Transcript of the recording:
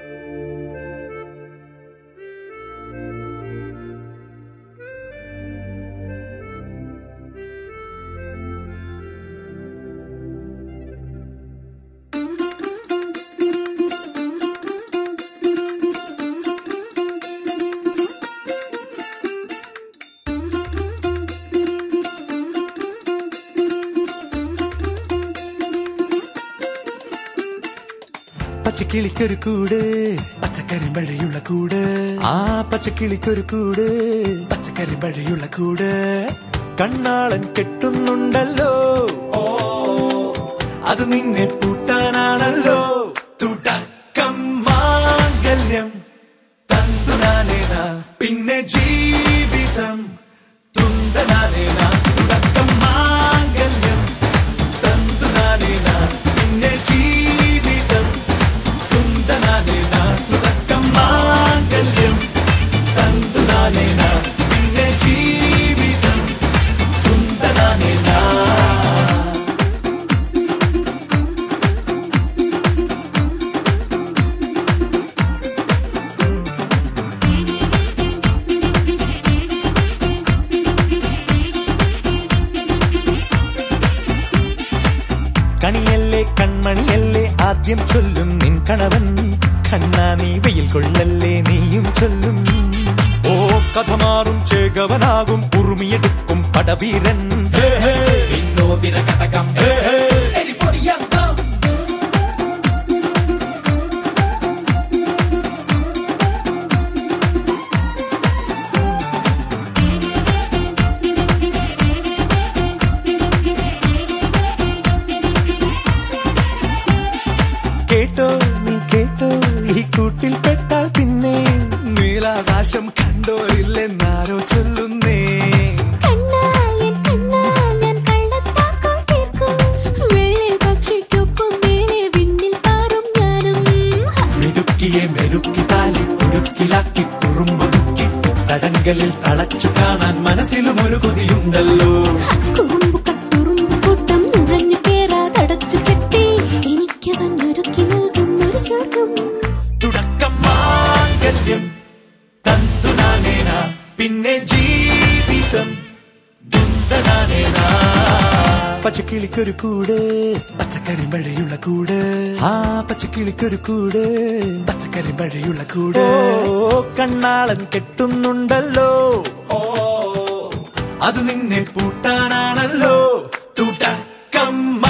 പച്ചക്കിളിക്കൊരു കൂട് പച്ചക്കറി മഴയുള്ള കൂട് ആ പച്ചക്കിളിക്കൊരു കൂട് പച്ചക്കറി മഴയുള്ള കൂട് കണ്ണാളൻ കെട്ടുന്നുണ്ടല്ലോ ഓ അത് നിന്നെ പൂട്ടാനാണല്ലോ തുടക്കം മാംഗല്യം തന്തുനാനേന പിന്നെ ജീവിതം തുന്തനാനേന തുടക്കം മാംഗല്യം തന്തുനാനേന പിന്നെ ജീവിതം തുന്തനാനേന തുടക്കം മാംഗല്യം തന്തുനാനേന പിന്നെ ജീവിതം തുന്തനാനേന കണിയല്ലേ കൺമണിയല്ലേ ആദ്യം ചൊല്ലും നിൻ കണവൻ കണ്ണാ നീ വെയിൽ കൊള്ളല്ലേ നീയും ചൊല്ലും ഓ കഥ മാറും ചേകവനാകും ഉറുമിയെടുക്കും പടവീരൻ ഹേ, ഹേ. വിനോദിന കടകം ഹേ, ഹേ. എരിപൊടിയന്തം. കേട്ടോ നീ കേട്ടോ ഈ കൂട്ടിൽ പെട്ടാൽ പിന്നെ നീലാകാശം കണ്ടോരില്ലെന്നാരോ ചൊല്ലുന്നേ കണ്ണായൻ കണ്ണായൻ കള്ളത്താക്കം തീർക്കും വെള്ളിൽ പക്ഷിക്കൊപ്പം മേലെ വിണ്ണിൽ പാറും ഞാനും മിടുക്കിയെ മെരുക്കി താലി കുരുക്കിലാക്കി കുറുമ്പൊതുക്കി തടങ്കലിൽ തളച്ചു കാണാൻ മനസ്സിലും ഒരു കൊതിയുണ്ടല്ലോ കുറുമ്പു കട്ടുറുമ്പു കൂട്ടം നുഴഞ്ഞു കേറാതടച്ചു കെട്ടി എനിക്ക് തന്നൊരുക്കി നൽകും ഒരു സ്വർഗം തുടക്കം മാംഗല്യം തന്തുനാനേന പിന്നെ ജീവിതം ദുന്തനാനേന പച്ചക്കിളിക്കൊരു കൂട് പച്ചക്കറി മഴയുള്ള കൂട് ആ പച്ചക്കിളിക്കൊരു കൂട് പച്ചക്കറി മഴയുള്ള കൂട് ഓ കണ്ണാളൻ കെട്ടുന്നുണ്ടല്ലോ ഓ അത് നിന്നെ പൂട്ടാനാണല്ലോ തുടക്കം